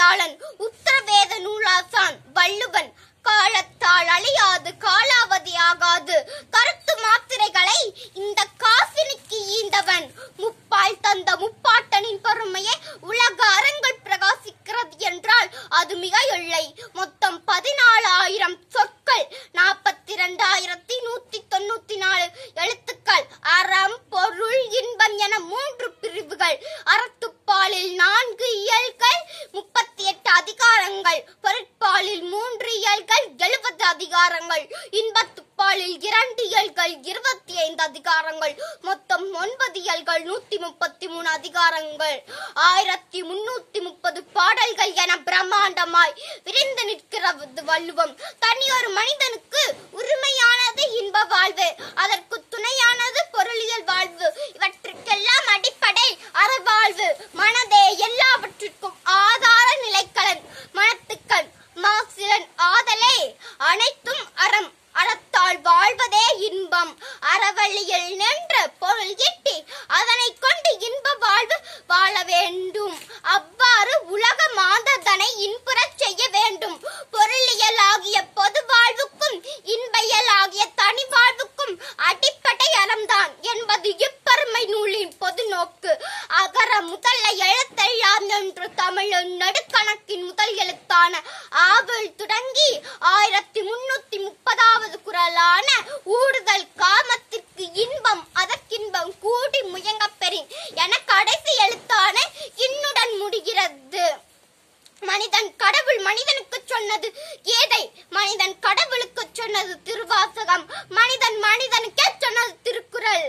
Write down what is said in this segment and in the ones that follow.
கரிகாலன் உத்தரவேத நூலாசான் வள்ளுவன் காலத்தால் அழியாது காலாவதி ஆகாது கருத்து மாத்திரைகளை இந்த காசினிக்கு ஈந்தவன் முப்பால் தந்த முப்பாட்டனின் பெருமையை உலக அரங்கள் பிரகாசிக்கிறது என்றால் அது மிக இல்லை மொத்தம் பதினாலாயிரம் சொற்கள் நாற்பத்தி ரெண்டாயிரத்தி நூத்தி தொண்ணூத்தி நாலு எழுத்துக்கள் அறம் பொருள் இன்பம் என மூன்று பிரிவுகள் அறத்துப்பாலில் நான்கு இயல்கள் முப்பத்தி எட்டு அதிகாரங்கள் பொருட்பாலில் மூன்று இயல்கள் எழுபது அதிகாரங்கள் இன்பத்துப்பாலில் இரண்டு இயல்கள் இருபத்தி ஐந்து அதிகாரங்கள் மொத்தம் ஒன்பது இயல்கள் நூத்தி முப்பத்தி மூணு அதிகாரங்கள் ஆயிரத்தி முன்னூத்தி முப்பது பாடல்கள் என பிரம்மாண்டமாய் விரிந்து நிற்கிறது வள்ளுவம் தனியொரு மனிதனுக்கு உரிமையானது இன்ப வாழ்வு அதற்கு துணையானது பொருளியல் வாழ்வு இவற்றுக்கெல்லாம் அடிப்படை அறவாழ்வு மனதே எல்லாவற்றிற்கும் ஆதார நிலைக்களன் மனத்துக்கண் மாசிலன் ஆதலே அனைத்தும் அறம் அறத்தால் வாழ்வதே இன்பம் அறவழியில் நின்று பொருள் ஈட்டி அதனை கொண்டு இன்ப வாழ்வு வாழ வேண்டும் அவ்வாறு உலக மாந்ததனை இன்புறச் செய்ய வேண்டும் பொருளியல் ஆகிய பொது வாழ்வுக்கும் இன்பையல் ஆகிய தனி வாழ்வுக்கும் அடிப்படை அறம்தான் என்பது இப்பெருமை நூலின் பொது நோக்கு அகர முதல்ல எழுத்தெல்லாம் என்று தமிழின் நடுக்கணக்கின் முதல் எழுத்தான ஆவல் தொடங்கி ஆயிரத்தி முன்னூத்தி முப்பதாவது குரலான ஊடுதல் காமத்திற்கு இன்பம் அதற்கின்பம் கூடி முயங்கப் பெறின் என கடைசி எழுத்தான இன்னுடன் முடிகிறது மனிதன் கடவுள் மனிதனுக்கு சொன்னது கீதை மனிதன் கடவுளுக்கு சொன்னது திருவாசகம் மனிதன் மனிதனுக்கே சொன்னது திருக்குறள்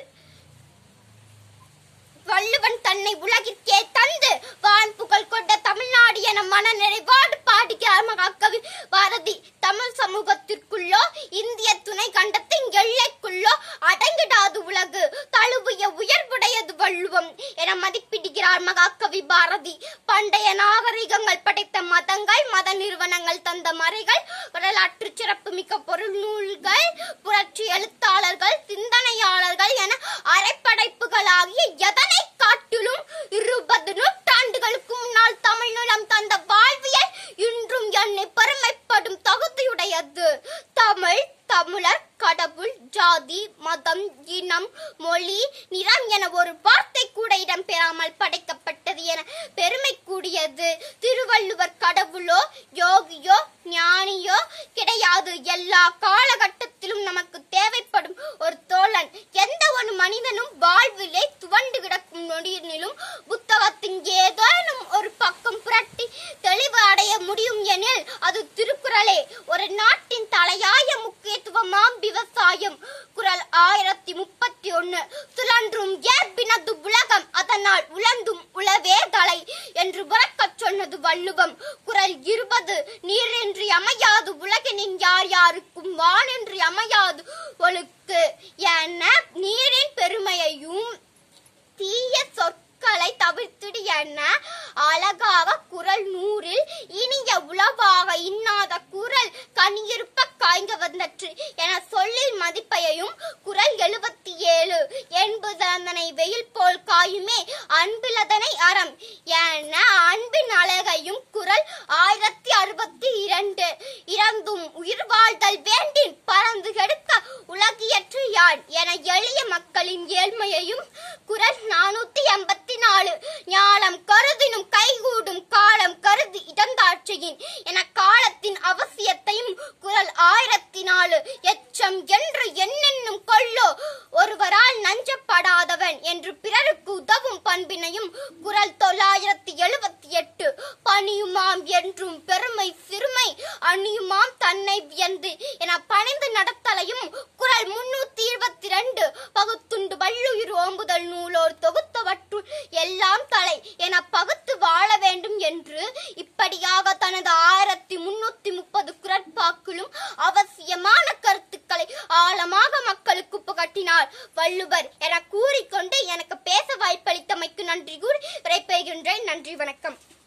வள்ளுவன் தன்னை உலகிற்கே தந்து வான் புகழ் கொண்ட தமிழ்நாடு என மன நிறைவாடு பாடுகிறார் மகாகவி பாரதி தமிழ் சமூகத்திற்குள்ளோ இந்திய துணை கண்டத்தின் எல்லைக்குள்ளோ அடங்கிடாது உலகு தழுவிய உயர்வுடையது வள்ளுவம் என மதிப்பிடுகிறார் மகாகவி பாரதி பண்டைய நாகரிகங்கள் படைத்த மதங்கள் மத நிறுவனங்கள் தந்த மறைகள் வரலாற்று சிறப்புமிக்க பொருள் நூல்கள் புரட்சி எழுத்தாளர்கள் சிந்தனையாளர்கள் என அரைப்படைப்புகளாகிய எதனை காட்டிலும் இருபது நூற்றாண்டுகளுக்கு முன்னால் தமிழ் நிலம் தந்த வாழ்வியல் இன்றும் என்னை பெருமைப்படும் தகுதியுடையது தமிழ் தமிழர் கடவுள் ஜாதி மதம் இனம் மொழி நிறம் என ஒரு வார்த்தை கூட இடம்பெறாமல் படைக்கப்பட்டது என பெருமை கூடியது திருவள்ளுவர் கடவுளோ யோகியோ ஞானியோ கிடையாது எல்லா காலகட்டத்திலும் நமக்கு தேவைப்படும் ஒரு தோழன் எந்த ஒரு மனிதனும் வாழ்விலே துவண்டு கிடக்கும் நொடியினிலும் புத்தகத்தின் ஏதேனும் ஒரு பக்கம் புரட்டி தெளிவு அடைய முடியும் எனில் அது திருக்குறளே ஒரு நாட்டின் தலையாய முக்கியத்துவமாம் விவசாயம் குரல் ஆயிரத்தி முப்பத்தி ஒன்னு சுழன்றும் ஏற்பினது உலகம் அதனால் உழந்தும் உளவே தலை என்று உறக்கச் சொன்னது வள்ளுவம் குரல் இருபது நீரின்றி அமையாது உலகினின் யார் யாருக்கும் வானின்றி அமையாது ஒழுக்கு என நீரின் பெருமையையும் தீய சொற்களை தவிர்த்திடு என அழகாக குரல் நூறில் இனிய உளவாக இன்னாத குரல் கனியிருப்ப காய்ங்க வந்தற்று என சொல்லில் மதிப்பையும் குரல் எழுபத்தி ஏழு என்பதனை வெயில் போல் காயுமே அன்பிலதனை அறம் என அன்பின் அழகையும் குரல் ஆயிரத்தி அறுபத்தி இரண்டு இறந்தும் உயிர் வாழ்தல் வேண்டின் பறந்து கெடுக்க உலகியற்று யான் என எளிய மக்களின் ஏழ்மையையும் குரல் நானூத்தி எண்பத்தி நாலு ஞானம் கருதினும் கைகூடும் காலம் கருதி இடந்தாட்சியின் என காலத்தின் அவசியத்தையும் குரல் ஆயிரத்தி நாலு எச்சம் என்று என்னென்னும் கொள்ளோ ஒருவரால் நஞ்சப்படாதவன் என்று பிறருக்கு உதவும் பண்பினையும் குரல் தொள்ளாயிரத்தி எழுபத்தி எட்டு பணியுமாம் என்றும் பெருமை சிறுமை அணியுமாம் தன்னை வியந்து என பணிந்து நடத்தலையும் குரல் முன்னூத்தி இருபத்தி ரெண்டு பகுத்துண்டு வள்ளுயிர் ஓம்புதல் நூலோர் தொகுத்தவற்றுள் எல்லாம் தலை என பகுத்து வாழ வேண்டும் என்று இப்படியாக தனது ஆயிரத்தி முன்னூத்தி முப்பது குரட்பாக்களும் அவசியமான கருத்துக்களை ஆழமாக மக்களுக்கு புகட்டினார் வள்ளுவர் என கூறிக்கொண்டு எனக்கு பேச வாய்ப்பளித்தமைக்கு நன்றி கூறி விடைபெறுகின்றேன் நன்றி வணக்கம்